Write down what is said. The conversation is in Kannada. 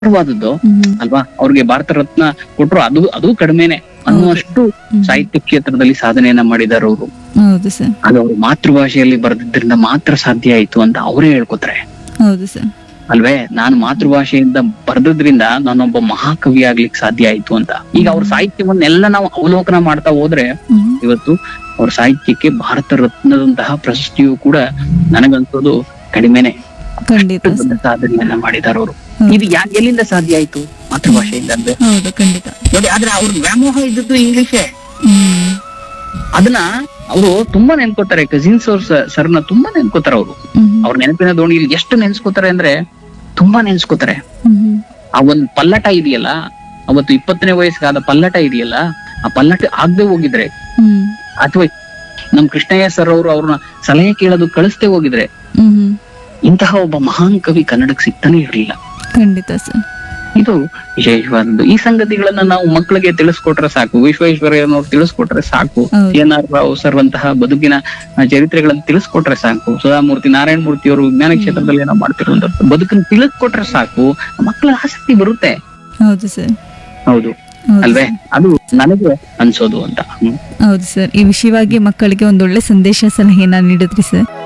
ಅಪಾರವಾದದ್ದು ಹ್ಮ್ ಅಲ್ವಾ ಅವ್ರಿಗೆ ಭಾರತ ರತ್ನ ಕೊಟ್ರು ಅದು ಅದು ಕಡಿಮೆನೆ ಅನ್ನುವಷ್ಟು ಹ್ಮ್. ಸಾಹಿತ್ಯ ಕ್ಷೇತ್ರದಲ್ಲಿ ಸಾಧನೆಯನ್ನ ಮಾಡಿದಾರೆ ಅವರು ಹೌದು ಸರ್ ಅದು ಅವ್ರ ಮಾತೃಭಾಷೆಯಲ್ಲಿ ಬರೆದಿದ್ರಿಂದ ಮಾತ್ರ ಸಾಧ್ಯ ಆಯ್ತು ಅಂತ ಅವರೇ ಹೇಳ್ಕೊತಾರೆ ಹೌದು ಸರ್ ಅಲ್ವೇ ನಾನು ಮಾತೃಭಾಷೆಯಿಂದ ಬರೆದ್ರಿಂದ ನಾನೊಬ್ಬ ಮಹಾಕವಿ ಆಗ್ಲಿಕ್ಕೆ ಸಾಧ್ಯ ಆಯ್ತು ಅಂತ ಈಗ ಅವ್ರ ಸಾಹಿತ್ಯವನ್ನೆಲ್ಲ ನಾವು ಅವಲೋಕನ ಮಾಡ್ತಾ ಹೋದ್ರೆ ಹ್ಮ್ ಇವತ್ತು ಅವ್ರ ಸಾಹಿತ್ಯಕ್ಕೆ ಭಾರತ ರತ್ನದಂತಹ ಪ್ರಶಸ್ತಿಯು ಕೂಡ ನನಗನ್ಸೋದು ಕಡಿಮೆನೆ ಖಂಡಿತ ಅಷ್ಟು ದೊಡ್ಡ ಸರ್ ಸಾಧನೆಯನ್ನ ಮಾಡಿದಾರೆ ಅವರು ಹೌದು. ಇದು ಯಾ ಎಲ್ಲಿಂದ ಸಾಧ್ಯ ಆಯ್ತು ಮಾತೃಭಾಷೆಯಿಂದ ಅಂದ್ರೆ ಹೌದು ಖಂಡಿತ ನೋಡಿ ಆದ್ರೆ ಅವ್ರ ವ್ಯಾಮೋಹ ಇದ್ದದ್ದು ಇಂಗ್ಲಿಷೇ ಹ್ಮ್ ಅದನ್ನ ಅವರು ತುಂಬಾ ನೆನ್ಕೋತಾರೆ ಕಸಿನ್ಸ್ ಅವ್ರ ಸರ್ನ ತುಂಬಾ ನೆನ್ಕೋತಾರೆ ಅವರು ಹ್ಮ್ ಅವ್ರ ನೆನಪಿನ ದೋಣಿಯಲ್ಲಿ ಎಷ್ಟು ನೆನ್ಸ್ಕೋತಾರೆ ಅಂದ್ರೆ ತುಂಬಾ ನೆನ್ಸ್ಕೋತಾರೆ ಹ್ಮ್ ಆ ಒಂದ್ ಪಲ್ಲಟ ಇದೆಯಲ್ಲ ಅವತ್ತು ಇಪ್ಪತ್ತನೇ ವಯಸ್ಸಿಗಾದ ಪಲ್ಲಟ ಇದೆಯಲ್ಲ ಆ ಪಲ್ಲಟ ಆಗದೆ ಹೋಗಿದ್ರೆ ಹ್ಮ್ ಅಥವಾ ನಮ್ ಕೃಷ್ಣಯ್ಯ ಸರ್ ಅವರು ಅವ್ರನ್ನ ಸಲಹೆ ಕೇಳೋದು ಕಳಿಸ್ದೆ ಹೋಗಿದ್ರೆ ಹ್ಮ್ ಹ್ಮ್ ಇಂತಹ ಒಬ್ಬ ಮಹಾನ್ ಕವಿ ಕನ್ನಡಕ್ಕೆ ಸಿಗ್ತಾನೆ ಇರ್ಲಿಲ್ಲ ಖಂಡಿತ ಸರ್ ಇದು ವಿಶೇಷವಾದದ್ದು ಈ ಸಂಗತಿಗಳನ್ನ ನಾವು ಮಕ್ಕಳಿಗೆ ತಿಳಿಸ್ಕೊಟ್ರೆ ಸಾಕು ವಿಶ್ವೇಶ್ವರಯ್ಯನವ್ರು ತಿಳಿಸ್ಕೊಟ್ರೆ ಸಾಕು ಹೌದು. ಎನ್ ಆರ್ ರಾವ್ ಸರ್ ಅಂತಹ ಬದುಕಿನ ಆ, ಚರಿತ್ರೆಗಳನ್ನ ತಿಳಿಸ್ಕೊಟ್ರೆ ಸಾಕು ಸುಧಾಮೂರ್ತಿ ನಾರಾಯಣ ಮೂರ್ತಿ ಅವರು ವಿಜ್ಞಾನ ಕ್ಷೇತ್ರದಲ್ಲಿ ಏನೋ ಮಾಡ್ತಿರುವಂತ ಬದುಕನ್ನ ತಿಳಿಸ್ಕೊಟ್ರೆ ಸಾಕು ಮಕ್ಕಳ ಆಸಕ್ತಿ ಬರುತ್ತೆ ಹೌದು ಸರ್ ಹೌದು ಹೌದು ಅಲ್ವೇ ಸರ್. ಅದು ನನಗೆ ಅನ್ಸೋದು ಅಂತ ಹ್ಮ್. ಹೌದು ಸರ್ ಈ ವಿಷಯವಾಗಿ ಮಕ್ಕಳಿಗೆ ಒಂದೊಳ್ಳೆ ಸಂದೇಶ ಸಲಹೆಯನ್ನ ನೀಡಿದ್ರಿ ಸರ್